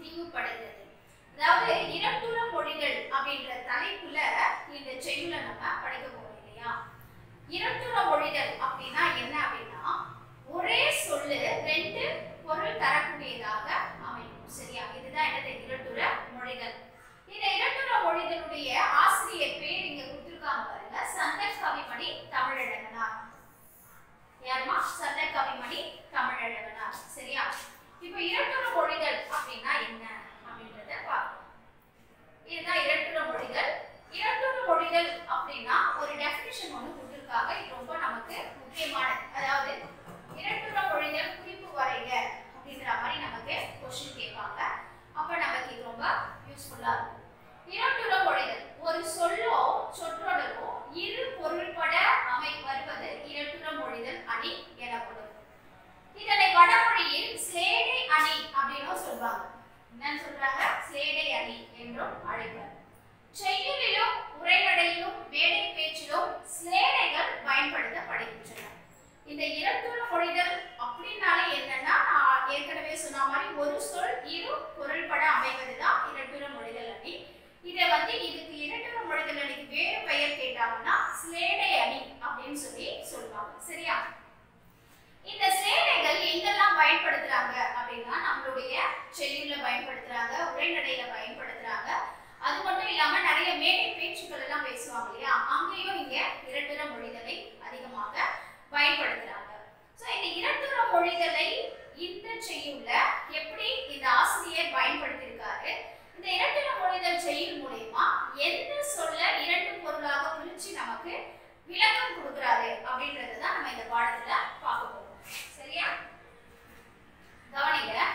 விரிவுபடுகிறது அதாவது இரட்டுற மொழிகள் அப்படின்ற தலைப்புல இந்த செய்யுளை நம்ம படிக்க போறோம் இல்லையா இரட்டுற மொழிகள் அப்படின்னா என்ன அப்படின்னா ஒரே சொல்லு ரெண்டு பொருள் தரக்கூடியதாக அமையும் சரியா இதுதான் என்னது இரட்டுற மொழிகள் இந்த இரட்டுற மொழிகளுடைய ஆசிரியர் பேர் இங்க கொடுத்திருக்காங்க பாருங்க சந்த கவிமணி தமிழழகனார் யாருமா சந்த கவிமணி தமிழழகனார் சரியா இப்போ இரட்டுற மொழிகள் அப்படின்னா என்ன அப்படின்றத பார்க்கலாம் இதுதான் இரட்டுற மொழிகள் இரட்டுற மொழிகள் அப்படின்னா ஒரு டெஃபினிஷன் ஒன்று கொடுத்துருக்காங்க இது ரொம்ப நமக்கு முக்கியமானது அதாவது இரட்டுற மொழிகள் குறிப்பு வரைக அப்படின்ற மாதிரி நமக்கு கொஸ்டின் கேட்பாங்க அப்ப நமக்கு இது ரொம்ப யூஸ்ஃபுல்லா இருக்கும் இரட்டுற மொழிகள் ஒரு சொல்லோ சொற்றொடரோ இரு பொருள்பட அமை வருவது இரட்டுற மொழிதல் அணி எனப்படும் இதனை வடமொழியில் ஸ்லேடை அணி அப்படின்னும் சொல்வாங்க என்னன்னு சொல்றாங்க ஸ்லேடை அணி என்றும் அழைப்பர் செய்யுளிலும் உரைநடையிலும் மேடை பேச்சிலும் ஸ்லேடைகள் பயன்படுத்தப்படுகின்றன இந்த இரட்டுற மொழிதல் அப்படின்னாலே என்னன்னா நான் ஏற்கனவே சொன்ன மாதிரி ஒரு சொல் இரு பொருள்பட அமைவதுதான் இரட்டுற மொழிதல் அணி இதை வந்து இதுக்கு இரட்டுற மொழிதல் அணிக்கு வேறு பெயர் கேட்டாங்கன்னா ஸ்லேடை அணி அப்படின்னு சொல்லி சொல்லுவாங்க சரியா இந்த ஸ்லேடைகள் எங்கெல்லாம் பயன்படுத்துறாங்க அப்படின்னா நம்மளுடைய செய்யுள்ல பயன்படுத்துறாங்க உரைநடையில பயன்படுத்துறாங்க அது மட்டும் இல்லாம நிறைய மேடை பேச்சுக்கள் எல்லாம் பேசுவாங்க இல்லையா அங்கேயும் இங்க இரட்டுற மொழிதலை அதிகமாக பயன்படுத்துறாங்க சோ இந்த இரட்டுற மொழிதலை இந்த செய்யுள்ல எப்படி இந்த ஆசிரியர் பயன்படுத்தியிருக்காரு இந்த இரட்டுற மொழிதல் செய்யுள் மூலயமா எந்த சொல்ல இரண்டு பொருளாக பிரிச்சு நமக்கு விளக்கம் கொடுக்குறாரு அப்படின்றத தான் நம்ம இந்த பாடத்துல பார்க்க போறோம் சரியா கவனிங்க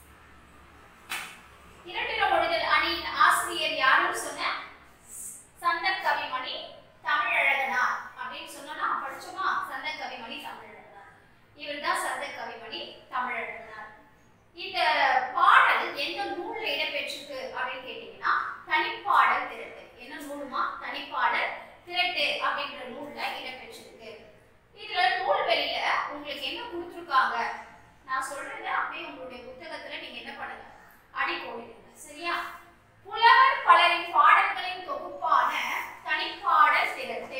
இரட்டுற மொழிதல் அணியின் ஆசிரியர் யாருன்னு சொன்ன சந்த கவிமணி தமிழழகனார் அப்படின்னு சொன்னோம்னா படிச்சோமா சந்த கவிமணி தமிழழகனார் இவர் தான் சந்த கவிமணி தமிழழகனார் இந்த பாடல் எந்த நூல்ல இடம்பெற்றிருக்கு அப்படின்னு கேட்டீங்கன்னா தனிப்பாடல் திரட்டு என்ன நூலுமா தனிப்பாடல் திரட்டு அப்படின்ற நூல்ல இடம்பெற்றிருக்கு இதுல நூல்வெளியில உங்களுக்கு என்ன கொடுத்துருக்காங்க நான் சொல்றத அப்படியே உங்களுடைய புத்தகத்துல நீங்க என்ன பண்ணுங்க அடி போடுங்க சரியா புலவர் பலரின் பாடல்களின் தொகுப்பான தனிப்பாடல் திரட்டு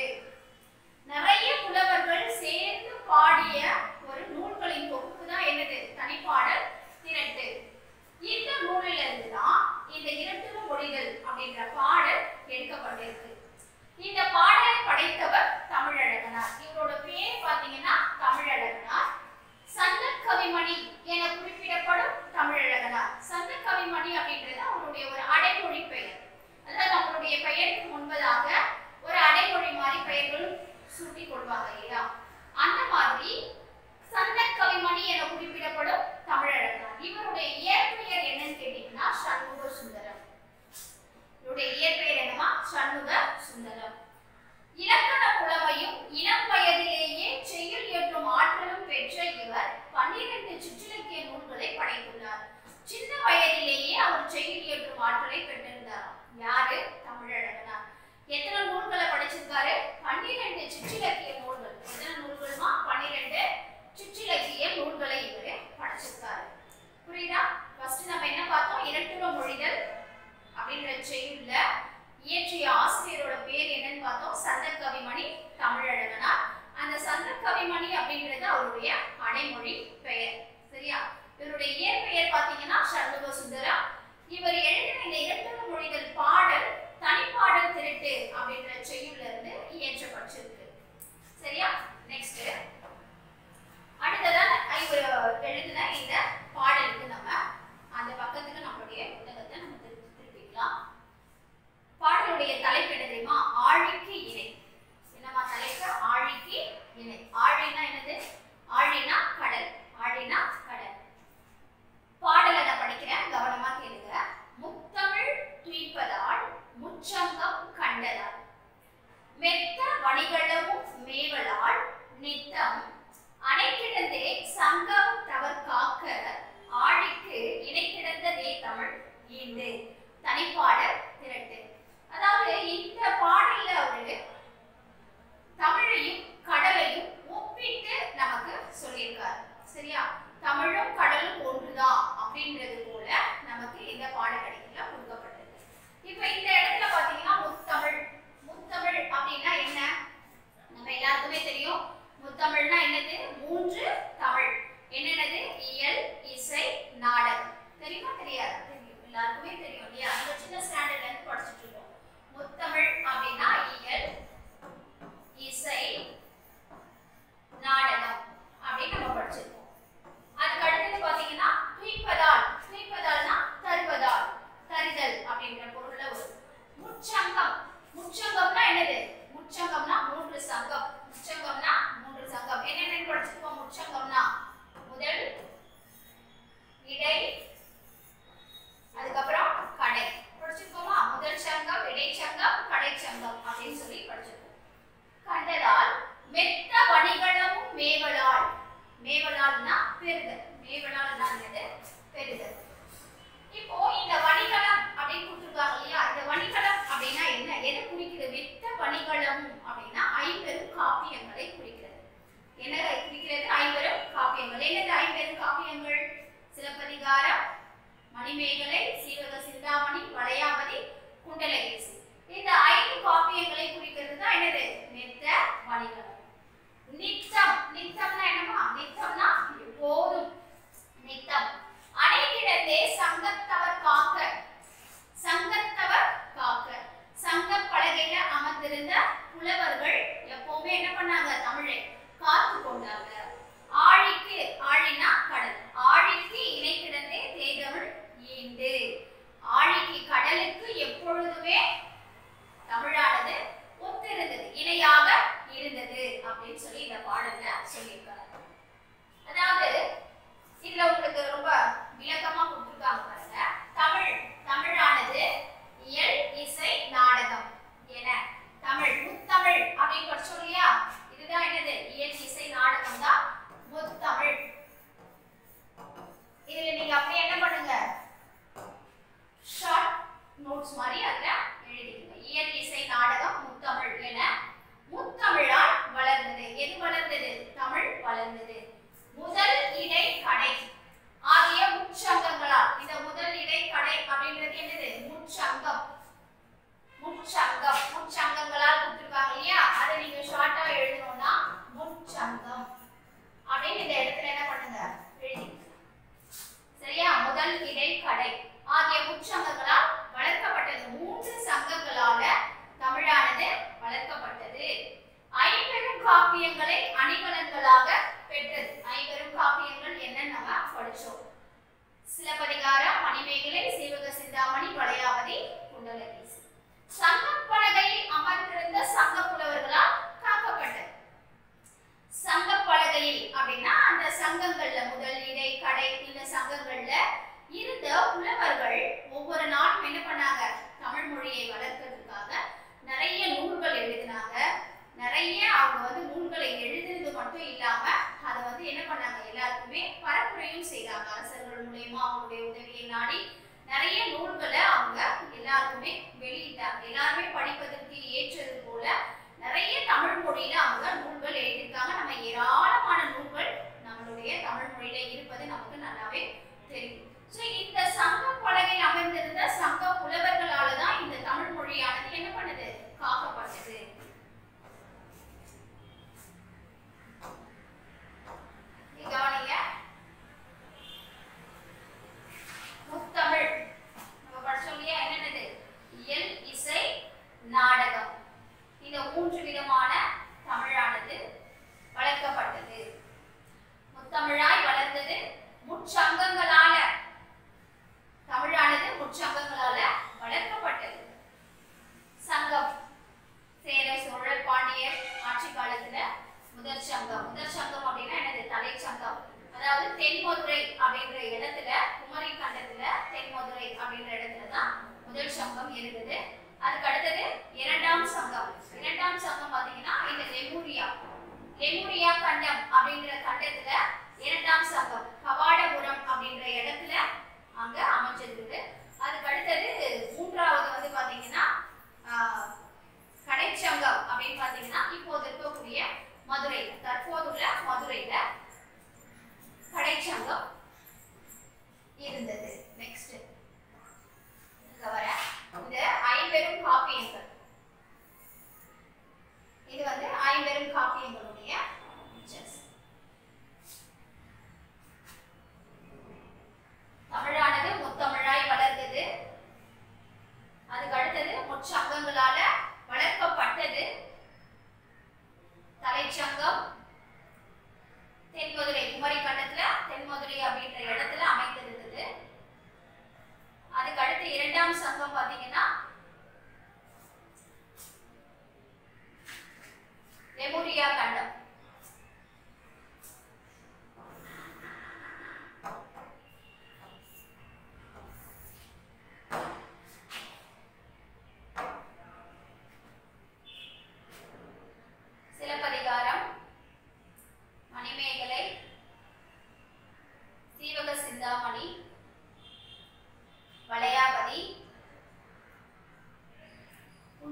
நிறைய புலவர்கள் சேர்ந்து பாடிய ஒரு நூல்களின் தொகுப்பு தான் என்னது தனிப்பாடல் திரட்டு இந்த நூலிலிருந்து தான் இந்த இரட்டுற மொழிகள் அப்படின்ற பாடல் எடுக்கப்பட்டிருக்கு இந்த பாடலை படைத்தவர் தமிழழகனார் இவரோட பேர் பாத்தீங்கன்னா தமிழழகனார் சந்த கவிமணி என குறிப்பிடப்படும் தமிழழகனார் சந்த கவிமணி அப்படின்றது அவருடைய ஒரு அடைமொழி பெயர் அதாவது நம்மளுடைய பெயருக்கு முன்பதாக ஒரு அடைமொழி மாதிரி பெயர்கள் சூட்டி கொள்வாங்க இல்லையா அந்த மாதிரி சந்த கவிமணி என குறிப்பிடப்படும் தமிழழகனார் இவருடைய இயற்பெயர் என்னன்னு கேட்டீங்கன்னா சண்முக சுந்தரம் இவருடைய இயற்பெயர் என்னமா சண்முக சுந்தரம் இலக்கண புலமையும் இளம் வயதிலேயே செய்யுள் இயற்றும் ஆற்றலும் பெற்ற இவர் பன்னிரண்டு சிற்றிலக்கிய நூல்களை படைத்துள்ளார் சின்ன வயதிலேயே அவர் செய்யுள் இயற்றும் ஆற்றலை பெற்றிருந்தார் யாரு தமிழழகனார் எத்தனை நூல்களை படிச்சிருக்காரு பன்னிரண்டு சிற்றிலக்கிய நூல்கள் எத்தனை நூல்களுமா பன்னிரண்டு சிற்றிலக்கிய நூல்களை இவர் படிச்சிருக்காரு புரியுதா ஃபர்ஸ்ட் நம்ம என்ன பார்த்தோம் இரட்டுற மொழிதல் அப்படின்ற செய்யுள்ல இயற்றிய ஆசிரியரோட பேர் என்னன்னு பார்த்தோம் சந்த கவிமணி தமிழழகனார் அந்த சந்த கவிமணி அப்படிங்கிறது அவருடைய அடைமொழி பெயர் சரியா இவருடைய இயற்பெயர் பார்த்தீங்கன்னா சண்முக சுந்தரம் இவர் எழுதின இந்த இரட்டர மொழிதல் பாடல் தனிப்பாடல் திருட்டு அப்படின்ற செய்யுள்ல இருந்து இயற்றப்பட்டிருக்கு சரியா நெக்ஸ்ட் அடுத்ததான் இவர் எழுதின இந்த பாடலுக்கு நம்ம அந்த பக்கத்துக்கு நம்மளுடைய புத்தகத்தை நம்ம திருப்பி திருப்பிக்கலாம் பாடலுடைய தலைப்பு என்ன தெரியுமா ஆழிக்கு இணை என்னமா தலைப்பு ஆழிக்கு இணை ஆழினா என்னது ஆழினா கடல் ஆழினா கடல் பாடலை நான் படிக்கிறேன் கவனமா கேளுங்க முத்தமிழ் துய்ப்பதால் முச்சங்கம் கண்டதால் மெத்த வணிகளவும் மேவலால் நித்தம் அணைக்கிடந்தே சங்கம் தவர் காக்க ஆழிக்கு முத்தமிழ்னா என்னது மூன்று தமிழ் என்னென்னது இயல் இசை நாடகம் தெரியுமா தெரியாதா தெரியும் எல்லாருக்குமே தெரியும் இல்லையா அந்த சின்ன ஸ்டாண்டர்ட்ல இருந்து படிச்சுட்டு இருக்கோம் முத்தமிழ் அப்படின்னா இயல் இசை நாடகம் அப்படின்னு நம்ம படிச்சிருக்கோம் அதுக்கு அடுத்தது பாத்தீங்கன்னா துய்ப்பதால் துய்ப்பதால்னா தருவதால் தருதல் அப்படின்ற பொருள்ல வரும் முச்சங்கம் முச்சங்கம்னா என்னது முச்சங்கம்னா மூன்று சங்கம் முச்சங்கம்னா மூன்று சங்கம் என்னென்ன படிச்சிருக்கோம் முச்சங்கம்னா முதல் இடை அதுக்கப்புறம் கடை படிச்சிருக்கோமா முதல் சங்கம் இடைச்சங்கம் கடைச்சங்கம் அப்படின்னு சொல்லி படிச்சிருக்கோம் கண்டதால் மெத்த வணிகளமும் மேவலால் மேவலால்னா பெறுதல் மேவலால்னா என்னது பெறுதல் இப்போ இந்த வணிகளம் அப்படின்னு கொடுத்துருக்காங்க இல்லையா இந்த வணிகளம் அப்படின்னா என்ன எதை குறிக்கிறது மெத்த வணிகளம் அப்படின்னா ஐம்பெரும் காப்பியங்களை குறிக்கிறது என்ன குறிக்கிறது ஐம்பெரும் காப்பியங்கள் என்னது ஐம்பெரும் காப்பியங்கள் சிலப்பதிகாரம் மணிமேகலை சீவக சிந்தாமணி வளையாபதி குண்டலகேசி இந்த ஐந்து காப்பியங்களை குறிக்கிறது தான் என்னது மெத்த வணிகம் நித்தம் நித்தம்னா என்னமா நித்தம்னா எப்போதும் நித்தம் அடைகிடந்தே சங்கத்தவர் காக்க சங்கத்தவர் காக்க சங்க பலகையில அமர்ந்திருந்த புலவர்கள் எப்பவுமே என்ன பண்ணாங்க தமிழை காத்து கொண்டாங்க ஆழிக்கு ஆழினா கடல் ஆழிக்கு இணை கிடந்தே தேதமிழ் ஈண்டு ஆழிக்கு கடலுக்கு எப்பொழுதுமே தமிழானது ஒத்திருந்தது இணையாக இருந்தது அப்படின்னு சொல்லி இந்த பாடல்ல சொல்லியிருக்காங்க அதாவது இதுல உங்களுக்கு ரொம்ப விளக்கமா கொடுத்துருக்காங்க பாருங்க தமிழ் தமிழானது இயல் இசை நாடகம் என தமிழ் முத்தமிழ் அப்படின்னு படிச்சோம் இல்லையா இதுதான் என்னது இயல் இசை நாடகம் தான் முத்தமிழ் இதுல நீங்க அப்படியே என்ன பண்ணுங்க ஷார்ட் நோட்ஸ் மாதிரி அதுல எழுதிக்கங்க இயல் இசை நாடகம் முத்தமிழ் என முத்தமிழால் வளர்ந்தது எது வளர்ந்தது தமிழ் வளர்ந்தது முதல் இடை கடை ஆகிய முச்சங்கங்களால் இந்த முதல் இடை கடை அப்படின்றது என்னது முச்சங்கம் முச்சங்கம் முச்சங்கங்களால் கொடுத்துருக்காங்க இல்லையா அதை நீங்க ஷார்ட்டா எழுதணும்னா முச்சங்கம் அப்படின்னு இந்த இடத்துல என்ன பண்ணுங்க எழுதிக்கங்க சரியா முதல் இடை கடை ஆகிய முச்சங்கங்களால் வளர்க்கப்பட்டது மூன்று சங்கங்களால தமிழானது வளர்க்கப்பட்டது ஐம்பெரும் காப்பியங்களை அணிகலன்களாக பெற்றது ஐம்பெரும் காப்பியங்கள் என்னன்னு நம்ம படிச்சோம் சிலப்பதிகாரம் மணிமேகலை சீவக சிந்தாமணி வளையாவதி குண்டலகேசி சங்கப்பலகையில் அமர்ந்திருந்த சங்க புலவர்களால் காக்கப்பட்டது சங்க பலகையில் அப்படின்னா அந்த சங்கங்கள்ல முதல் இடை கடை இந்த சங்கங்கள்ல இருந்த புலவர்கள் ஒவ்வொரு நாளும் என்ன பண்ணாங்க தமிழ் மொழியை வளர்க்கறதுக்காக நிறைய நூல்கள் எழுதினாங்க நிறைய அவங்க வந்து நூல்களை எழுதுறது மட்டும் இல்லாம அதை வந்து என்ன பண்ணாங்க எல்லாருக்குமே பரப்புரையும் செய்தாங்க அரசர்கள் மூலியமா அவங்களுடைய உதவியை நாடி நிறைய நூல்களை அவங்க எல்லாருக்குமே வெளியிட்டாங்க எல்லாருமே படிப்பதற்கு ஏற்றது போல நிறைய தமிழ் மொழியில அவங்க நூல்கள் எழுதியிருக்காங்க நம்ம ஏராளமான நூல்கள் நம்மளுடைய தமிழ் மொழியில இருப்பது நமக்கு நல்லாவே தெரியும் ஸோ இந்த சங்க பலகையில் அமைந்திருந்த சங்க புலவர்களால தான் இந்த தமிழ் மொழியானது என்ன பண்ணுது காக்கப்பட்டது இங்க கவனிங்க முத்தமிழ் நம்ம படிச்சோம் இல்லையா என்னென்னது இயல் இசை நாடகம் இந்த மூன்று விதமான தமிழானது வளர்க்கப்பட்டது முத்தமிழாய் வளர்ந்தது முச்சங்கங்களால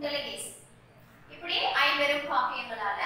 குண்டலகேசி இப்படி ஐம்பெரும் காப்பியங்களால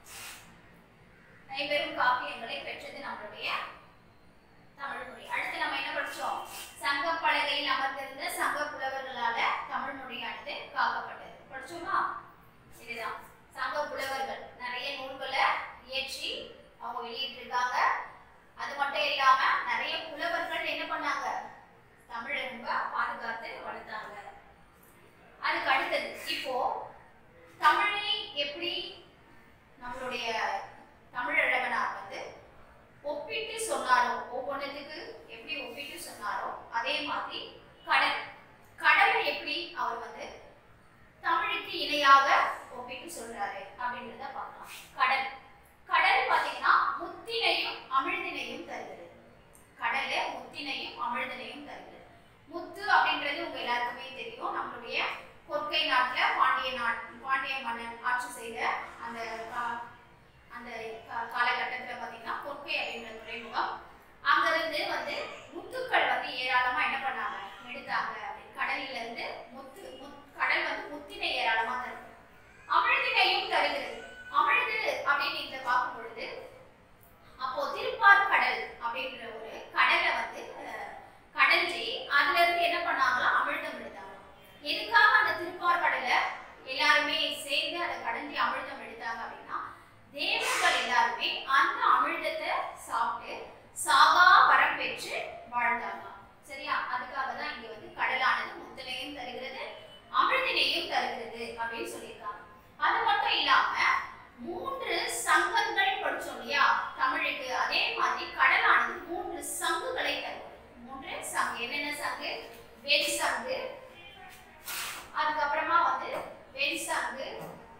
ஐம்பெரும் காப்பியங்களை பெற்றது நம்மளுடைய தமிழ் மொழி அடுத்து நம்ம என்ன படிச்சோம் சங்க பலகையில் அமர்ந்திருந்த சங்க புலவர்களால தமிழ் மொழியானது காக்கப்பட்டது படிச்சோமா இதுதான் சங்க புலவர்கள் நிறைய நூல்களை இயற்றி அவங்க வெளியிட்டிருக்காங்க அது மட்டும் இல்லாம நிறைய புலவர்கள் என்ன பண்ணாங்க தமிழை ரொம்ப பாதுகாத்து வளர்த்தாங்க அதுக்கு அடுத்தது இப்போ தமிழை எப்படி நம்மளுடைய தமிழழகனார் வந்து ஒப்பிட்டு சொன்னாரோ ஒவ்வொன்றுத்துக்கு எப்படி ஒப்பிட்டு சொன்னாரோ அதே மாதிரி கடல் கடலை எப்படி அவர் வந்து தமிழுக்கு இணையாக ஒப்பிட்டு சொல்றாரு அப்படின்றத பார்க்கலாம் கடல் கடல் பாத்தீங்கன்னா முத்தினையும் அமிழ்தினையும் தருகிறது கடல்ல முத்தினையும் அமிழ்தினையும் தருகிறது முத்து அப்படின்றது உங்க எல்லாருக்குமே தெரியும் நம்மளுடைய கொற்கை நாட்டுல பாண்டிய நாட் பாண்டிய மன்னன் ஆட்சி செய்த அந்த கா- அந்த கா- காலகட்டத்துல பாத்தீங்கன்னா கொற்கை அப்படின்ற துறைமுகம் அங்கிருந்து வந்து முத்துக்கள் வந்து ஏராளமா என்ன பண்ணாங்க எடுத்தாங்க அப்படின்னு கடலில இருந்து முத்து முத்- கடல் வந்து முத்தினை ஏராளமா தருது அமிழ்தினையும் தருகிறது அமிழ்து அப்படின்னு இங்க பார்க்கும் பொழுது அப்போ திருப்பார் கடல் அப்படின்ற ஒரு கடலை வந்து அஹ், கடைஞ்சி அதுல இருந்து என்ன பண்ணாங்களா அமிழ்தம் எடுத்தாங்க எதுக்காக அந்த திருப்பார் கடலை எல்லாருமே சேர்ந்து அதை கடைஞ்சி அமிழ்தம் எடுத்தாங்க அப்படின்னா தேவர்கள் எல்லாருமே அந்த அமிழ்தத்தை சாப்பிட்டு சாகா வரம் பெற்று வாழ்ந்தாங்க சரியா அதுக்காக தான் இங்க வந்து கடலானது முத்தனையும் தருகிறது அமிழ்தினையும் தருகிறது அப்படின்னு சொல்லியிருக்காங்க அது மட்டும் இல்லாம மூன்று சங்கங்கள் படிச்சோம் இல்லையா தமிழுக்கு அதே மாதிரி கடலானது மூன்று சங்குகளை தருகிறது மூன்று சங்கு என்னென்ன சங்கு வெண் சங்கு அதுக்கப்புறமா வந்து வெண் சங்கு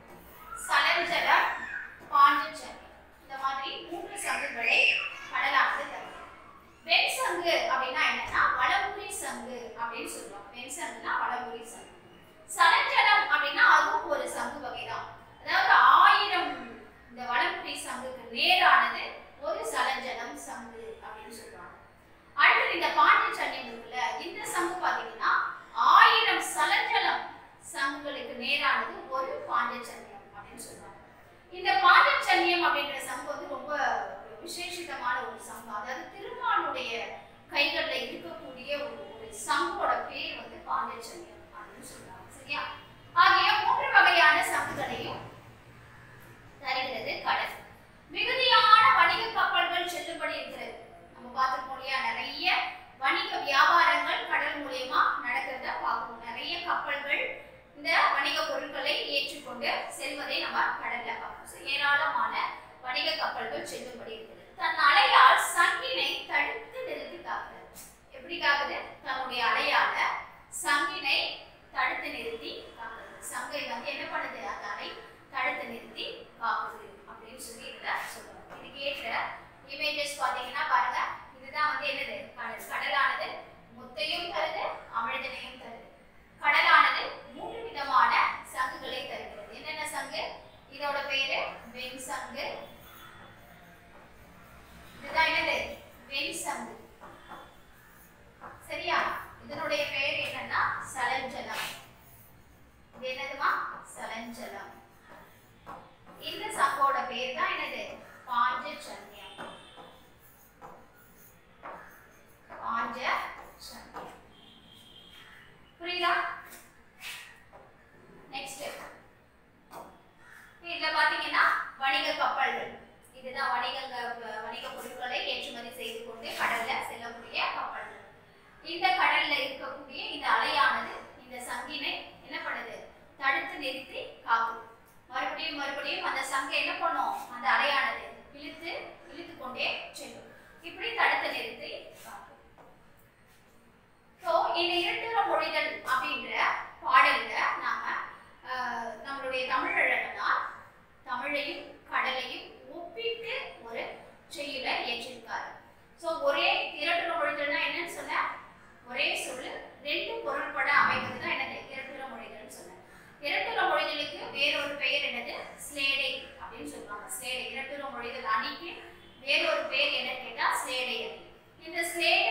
சலஞ்சலம் பாஞ்சச்சங்கு இந்த மாதிரி மூன்று சங்குகளை கடலானது தருகிறது வெண் சங்கு அப்படின்னா என்னன்னா வளமுறை சங்கு அப்படின்னு சொல்லுவாங்க வெண் சங்குனா வளமுறை சங்கு சலஞ்சலம் அப்படின்னா அதுவும் ஒரு சங்கு வகைதான் அதாவது ஆயிரம் இந்த வளமுறை சங்குக்கு நேரானது ஒரு சலஞ்சலம் சங்கு அப்படின்னு சொல்றாங்க அடுத்தது இந்த பாண்டிச்சன்யம் இருக்குல்ல இந்த சங்கு பாத்தீங்கன்னா ஆயிரம் சலஞ்சலம் சங்குகளுக்கு நேரானது ஒரு பாண்டிச்சன்யம் அப்படின்னு சொல்றாங்க இந்த பாண்டிச்சன்யம் அப்படின்ற சங்கு வந்து ரொம்ப ஒரு விசேஷிதமான ஒரு சங்கம் அதாவது திருமாலுடைய கைகள்ல இருக்கக்கூடிய ஒரு ஒரு சங்கோட பேர் வந்து பாண்டிச்சன்யம் அப்படின்னு சொல்றாங்க சரியா ஆகிய மூன்று வகையான சங்குகளையும் தருகிறது கடல் மிகுதியான வணிக கப்பல்கள் செல்லுபடி இருக்கிறது நம்ம பார்த்திருக்கோம் இல்லையா நிறைய வணிக வியாபாரங்கள் கடல் மூலியமா நடக்கிறத பார்க்கணும் நிறைய கப்பல்கள் இந்த வணிக பொருட்களை ஏற்றுக்கொண்டு செல்வதை நம்ம கடல்ல பார்க்கணும் So, ஏராளமான வணிக கப்பல்கள் செல்லுபடி இருக்கிறது தன் அலையால் சங்கினை தடுத்து நிறுத்தி காக்குது எப்படி காக்குது தன்னுடைய அலையால சங்கினை தடுத்து நிறுத்தி காக்குது சங்கை வந்து என்ன பண்ணுது அந்த அலை தடுத்து நிறுத்தி காக்குது அப்படின்னு சொல்லி இதுல சொல்லுவாங்க இதுக்கு ஏற்ற இமேஜஸ் பாத்தீங்கன்னா பாருங்க இதுதான் வந்து என்னது கடல் கடலானது முத்தையும் தருது அமிழ்தனையும் தருது கடலானது மூன்று விதமான சங்குகளை தருகிறது என்னென்ன சங்கு இதோட பேரு வெண் சங்கு இதுதான் என்னது வெண் சங்கு சரியா இதனுடைய பெயர் என்னன்னா சலஞ்சலம் இது என்னதுமா சலஞ்சலம் இந்த சங்கோட பேர் தான் என்னது பாஞ்சச்சன்யம் பாஞ்சச்சன்யம் புரியுதா நெக்ஸ்ட் இதுல பாத்தீங்கன்னா வணிக கப்பல்கள் இதுதான் வணிக வணிக பொருட்களை ஏற்றுமதி செய்து கொண்டு கடல்ல செல்லக்கூடிய கப்பல்கள் இந்த கடல்ல இருக்கக்கூடிய இந்த அலையானது இந்த சங்கினை என்ன பண்ணுது தடுத்து நிறுத்தி காக்குது மறுபடியும் மறுபடியும் அந்த சங்கை என்ன பண்ணும் அந்த அலையானது இழுத்து இழுத்து கொண்டே செல்லும் இப்படி தடுத்து நிறுத்தி காக்கும் ஸோ இந்த இரட்டுற மொழிகள் அப்படின்ற பாடல்ல நாம ஆஹ், நம்மளுடைய தமிழழகனார் தமிழையும் கடலையும் ஒப்பிட்டு ஒரு செய்யுளை இயற்றிருக்காரு ஸோ ஒரே இரட்டுற மொழிகள்னா என்னன்னு சொன்ன ஒரே சொல்லு ரெண்டு பொருள்பட அமைவது தான் என்னது இரட்டுற மொழிகள்னு சொன்னேன் இரட்டுற மொழிகளுக்கு வேறொரு பெயர் என்னது ஸ்லேடை அப்படின்னு சொல்லுவாங்க ஸ்லேடை இரட்டுற மொழிகள் அணிக்கு வேறொரு பெயர் என்னன்னு கேட்டா ஸ்லேடை அணி இந்த ஸ்லேடை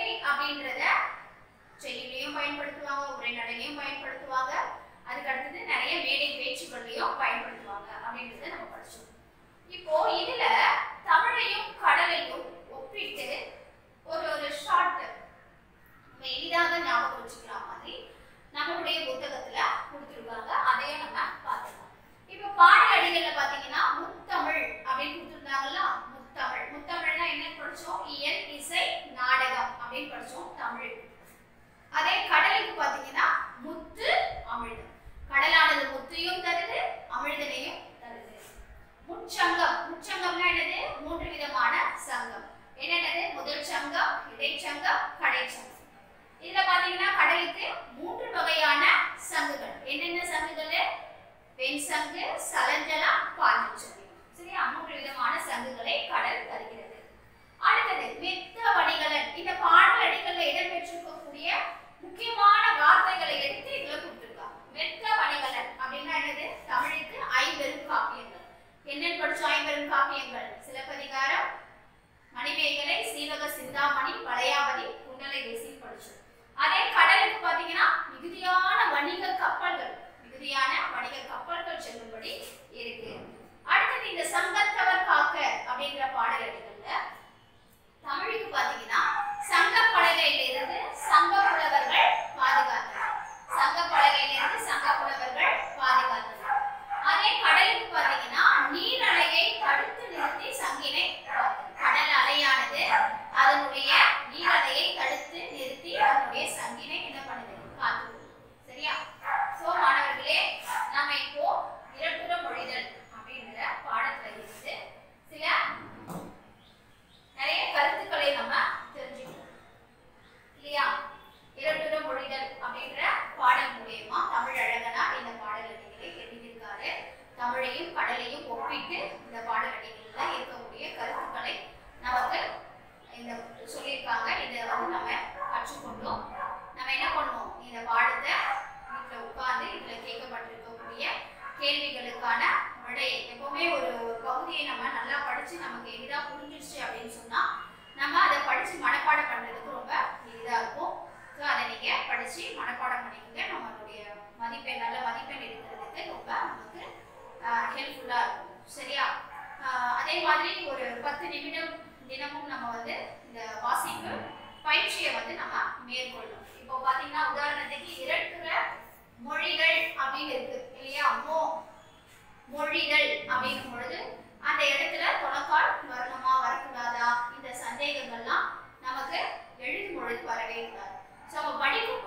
இப்போ இதுல தமிழையும் கடலையும் ஒப்பிட்டு ஒரு ஒரு ஷார்ட் நம்ம எளிதாக ஞாபகம் வச்சுக்கலாம் மாதிரி நம்மளுடைய புத்தகத்துல கொடுத்துருக்காங்க அதையும் நம்ம பார்த்துக்கலாம் இப்போ பாடல் அடிகள்ல பாத்தீங்கன்னா முத்தமிழ் அப்படின்னு கொடுத்துருந்தாங்கல்ல முத்தமிழ் முத்தமிழ்னா என்ன படிச்சோம் இயல் இசை நாடகம் அப்படின்னு படிச்சோம் தமிழ் அதே கடலுக்கு பாத்தீங்கன்னா முத்து அமிழ்தம் கடலானது முத்தையும் தருது அமிழ்தனையும் தருது முச்சங்கம் முச்சங்கம்னா என்னது மூன்று விதமான சங்கம் என்னென்னது முதல் சங்கம் இடைச்சங்கம் கடைச்சங்கம் இதுல பாத்தீங்கன்னா கடலுக்கு மூன்று வகையான சங்குகள் என்னென்ன சங்குகள் வெண் சங்கு சலஞ்சலம் பாஞ்சல் சங்கு சரியா மூன்று விதமான சங்குகளை கடல் தருகிறது அடுத்தது மெத்த வடிகளன் இந்த பாடல் அடிகள்ல இடம்பெற்றிருக்கக்கூடிய முக்கியமான வார்த்தைகளை எடுத்து இதுல கொடுத்திருக்காங்க மெத்த வடிகளன் அப்படின்னா என்னது தமிழுக்கு ஐம்பெரும் காப்பியங்கள் என்னென்னு படிச்சோம் ஐம்பெரும் காப்பியங்கள் சிலப்பதிகாரம் மணிமேகலை சீவக சிந்தாமணி வளையாபதி குண்டலை தேசியம் படிச்சோம் அதே கடலுக்கு பாத்தீங்கன்னா மிகுதியான வணிக கப்பல்கள் மிகுதியான வணிக கப்பல்கள் செல்லும்படி இருக்கு அடுத்தது இந்த சங்கத்தவர் காக்க அப்படின்ற பாடல்கள்ல தமிழுக்கு பாத்தீங்கன்னா சங்க பலகையிலிருந்து சங்க புலவர்கள் பாதுகாத்தனர் சங்க பலகையிலிருந்து சங்க புலவர்கள் பாதுகாத்தனர் அதே கடலுக்கு பாத்தீங்கன்னா நீர் அலையை தடுத்து நிறுத்தி சங்கினை காத்தனர். கடல் அலையானது அதனுடைய நீர் அலையை தடுத்து நிறுத்தி அதனுடைய சங்கினை என்ன பண்ணுது காத்து சரியா சோ மாணவர்களே நாம இப்போ இரட்டுற மொழிதல் அப்படின்ற பாடத்துல இருந்து சில நிறைய கருத்துக்களை நம்ம தெரிஞ்சுக்கணும் இல்லையா இரட்டுற மொழிதல் அப்படின்ற பாடல் மூலியமா தமிழ் அழகனார் இந்த பாடல் அடிகளை எழுதியிருக்காரு தமிழையும் கடலையும் ஒப்பிட்டு இந்த பாடல் அடிகளில் இருக்கக்கூடிய கருத்துக்களை நமக்கு இந்த சொல்லியிருக்காங்க இதை வந்து நம்ம கற்றுக்கொண்டோம் நம்ம என்ன பண்ணுவோம் இந்த பாடத்தை வீட்டில் உட்கார்ந்து இதில் கேட்கப்பட்டிருக்கக்கூடிய கேள்விகளுக்கான விடை எப்பவுமே ஒரு ஒரு பகுதியை நம்ம நல்லா படிச்சு நமக்கு எளிதா புரிஞ்சிருச்சு அப்படின்னு சொன்னா நம்ம அதை படிச்சு மனப்பாடம் பண்றதுக்கு ரொம்ப எளிதா இருக்கும் ஸோ அதை நீங்க படிச்சு மனப்பாடம் பண்ணிக்கோங்க நம்மளுடைய மதிப்பெண் நல்ல மதிப்பெண் எடுக்கிறதுக்கு ரொம்ப நமக்கு ஹெல்ப்ஃபுல்லா இருக்கும் சரியா ஆஹ் அதே மாதிரி ஒரு பத்து நிமிடம் தினமும் நம்ம வந்து இந்த வாசிப்பு பயிற்சியை வந்து நம்ம மேற்கொள்ளணும் இப்போ பாத்தீங்கன்னா உதாரணத்துக்கு இரட்டுற மொழிகள் அப்படின்னு இருக்கு இல்லையா மோ மொழிகள் அப்படிங்கும் பொழுது அந்த இடத்துல தொடக்கால் வரணுமா வரக்கூடாதா இந்த சந்தேகங்கள்லாம் நமக்கு எழுதும் பொழுது வரவே கூடாது ஸோ நம்ம படிக்கும்